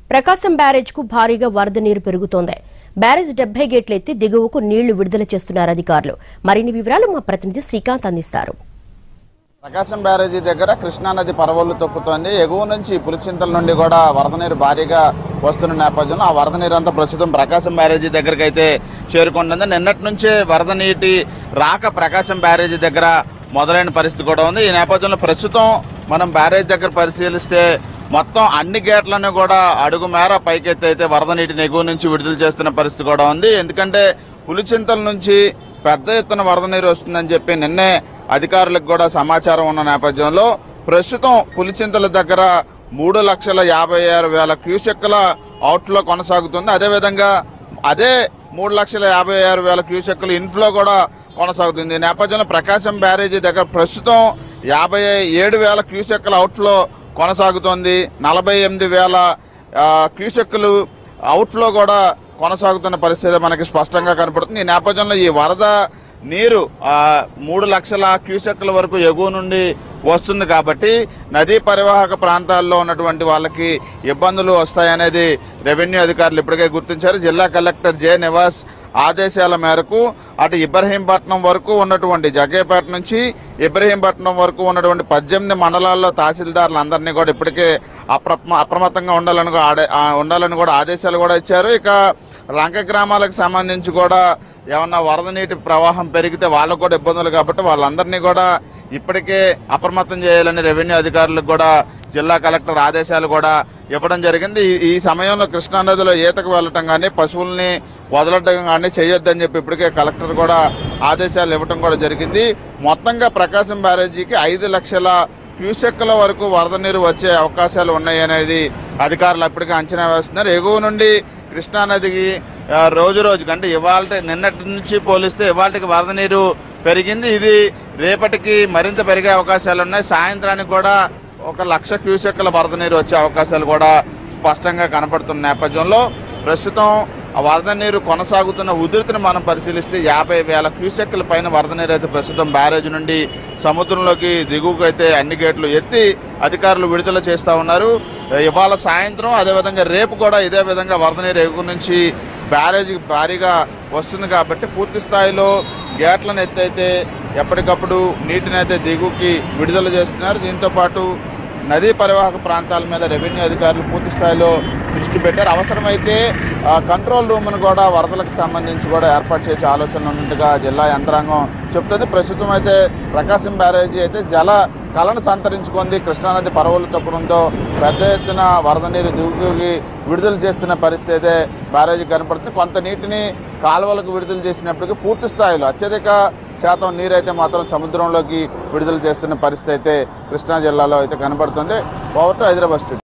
ప్రకాశం barrage కు భారీగా వరద నీరు పెరుగుతోంది బ్యారేజ్ డెబ్బై గేట్లు ఎత్తి దిగువకు నీళ్లు విడుదల చేస్తున్నారు అధికారులు మరిన్ని వివరాలు మా ప్రతినిధి శ్రీకాంత్ అందిస్తారు ప్రకాశం బ్యారేజీ దగ్గర కృష్ణానది పరవళ్లు తొక్కుతోంది ఎగువ నుంచి పులిచింతల నుండి కూడా వరద నీరు భారీగా వస్తున్న నేపథ్యంలో ఆ వరద నీరు అంతా ప్రస్తుతం ప్రకాశం బ్యారేజీ దగ్గరికి అయితే చేరుకుంటుంది నిన్నటి నుంచే వరద నీటి రాక ప్రకాశం బ్యారేజీ దగ్గర మొదలైన పరిస్థితి కూడా ఉంది ఈ నేపథ్యంలో ప్రస్తుతం మనం బ్యారేజ్ దగ్గర పరిశీలిస్తే మొత్తం అన్ని గేట్లను కూడా అడుగు మేర పైకెత్తి అయితే వరద నీటిని ఎగువ నుంచి విడుదల చేస్తున్న పరిస్థితి కూడా ఉంది ఎందుకంటే పులిచింతల నుంచి పెద్ద ఎత్తున వరద నీరు వస్తుందని చెప్పి నిన్నే అధికారులకు కూడా సమాచారం ఉన్న నేపథ్యంలో ప్రస్తుతం పులిచింతల దగ్గర మూడు లక్షల యాభై ఆరు వేల క్యూసెక్కుల అవుట్లో కొనసాగుతుంది అదేవిధంగా అదే మూడు లక్షల యాభై ఆరు వేల క్యూసెక్కుల ఇన్ఫ్లో కూడా కొనసాగుతుంది ఈ నేపథ్యంలో ప్రకాశం బ్యారేజీ దగ్గర ప్రస్తుతం యాభై ఏడు వేల క్యూసెక్కుల అవుట్ఫ్లో కొనసాగుతోంది నలభై ఎనిమిది వేల ఆ, క్యూసెక్కులు అవుట్ఫ్లో కూడా కొనసాగుతున్న పరిస్థితి మనకి స్పష్టంగా కనపడుతుంది ఈ నేపథ్యంలో ఈ వరద నీరు ఆ, మూడు లక్షల క్యూసెక్ల వరకు ఎగువ నుండి వస్తుంది కాబట్టి నదీ పరివాహక ప్రాంతాల్లో ఉన్నటువంటి వాళ్ళకి ఇబ్బందులు వస్తాయనేది రెవెన్యూ అధికారులు ఇప్పటికే గుర్తించారు జిల్లా కలెక్టర్ జె నివాస్ ఆదేశాల మేరకు అటు ఇబ్రహీంపట్నం వరకు ఉన్నటువంటి జగ్గేపేట నుంచి ఇబ్రహీంపట్నం వరకు ఉన్నటువంటి పద్దెనిమిది మండలాల్లో తహసీల్దారులు అందరినీ కూడా ఇప్పటికే అప్రమ అప్రమత్తంగా ఉండాలని కూడా ఆడే ఆ, ఉండాలని కూడా ఆదేశాలు కూడా ఇచ్చారు ఇక లంక గ్రామాలకు సంబంధించి కూడా ఏమన్నా వరద నీటి ప్రవాహం పెరిగితే వాళ్ళకు కూడా ఇబ్బందులు కాబట్టి వాళ్ళందరినీ కూడా ఇప్పటికే అప్రమత్తం చేయాలని రెవెన్యూ అధికారులకు కూడా జిల్లా కలెక్టర్ ఆదేశాలు కూడా ఇవ్వడం జరిగింది ఈ- ఈ సమయంలో కృష్ణానదిలో ఈతకు వెళ్ళటం కానీ పశువుల్ని వదలటం కానీ చేయొద్దని చెప్పి ఇప్పటికే కలెక్టర్ కూడా ఆదేశాలు ఇవ్వటం కూడా జరిగింది మొత్తంగా ప్రకాశం బ్యారేజీకి ఐదు లక్షల క్యూసెక్కుల వరకు వరద నీరు వచ్చే అవకాశాలు ఉన్నాయి అనేది అధికారులు అప్పటికే అంచనా వేస్తున్నారు ఎగువ నుండి కృష్ణానదికి ఆ, రోజు రోజుకి అంటే ఇవాళ నిన్నటి నుంచి పోలిస్తే ఇవాళకి వరద నీరు పెరిగింది ఇది రేపటికి మరింత పెరిగే అవకాశాలు ఉన్నాయి సాయంత్రానికి కూడా ఒక లక్ష క్యూసెక్కుల వరద నీరు వచ్చే అవకాశాలు కూడా స్పష్టంగా కనపడుతున్న నేపథ్యంలో ప్రస్తుతం ఆ వరద నీరు కొనసాగుతున్న ఉధృతిని మనం పరిశీలిస్తే యాభై వేల క్యూసెక్కుల పైన వరద నీరు అయితే ప్రస్తుతం బ్యారేజ్ నుండి సముద్రంలోకి దిగువకు అయితే అన్ని గేట్లు ఎత్తి అధికారులు విడుదల చేస్తూ ఉన్నారు ఇవాళ సాయంత్రం అదేవిధంగా రేపు కూడా ఇదే విధంగా వరద నీరు ఎగువ నుంచి బ్యారేజీకి భారీగా వస్తుంది కాబట్టి పూర్తి స్థాయిలో గేట్లను ఎత్తైతే ఎప్పటికప్పుడు నీటిని అయితే దిగువకి విడుదల చేస్తున్నారు దీంతో పాటు నదీ పరివాహక ప్రాంతాల మీద రెవెన్యూ అధికారులు పూర్తి స్థాయిలో దృష్టి పెట్టారు అవసరమైతే ఆ, కంట్రోల్ రూమ్ను కూడా వరదలకు సంబంధించి కూడా ఏర్పాటు చేసే ఆలోచన ఉన్నట్టుగా జిల్లా యంత్రాంగం చెప్తుంది ప్రస్తుతం అయితే ప్రకాశం బ్యారేజీ అయితే జల కళను సంతరించుకుంది కృష్ణానది పరవలు తొక్కడంతో పెద్ద ఎత్తున వరద నీరు దిగుకి విడుదల చేస్తున్న పరిస్థితి అయితే బ్యారేజీ కనపడుతుంది కొంత నీటిని కాలువలకు విడుదల చేసినప్పటికీ పూర్తి స్థాయిలో అత్యధిక శాతం నీరైతే మాత్రం సముద్రంలోకి విడుదల చేస్తున్న పరిస్థితి అయితే కృష్ణా జిల్లాలో అయితే కనబడుతుంది ఓవర్ టు హైదరాబాద్ స్టూడియో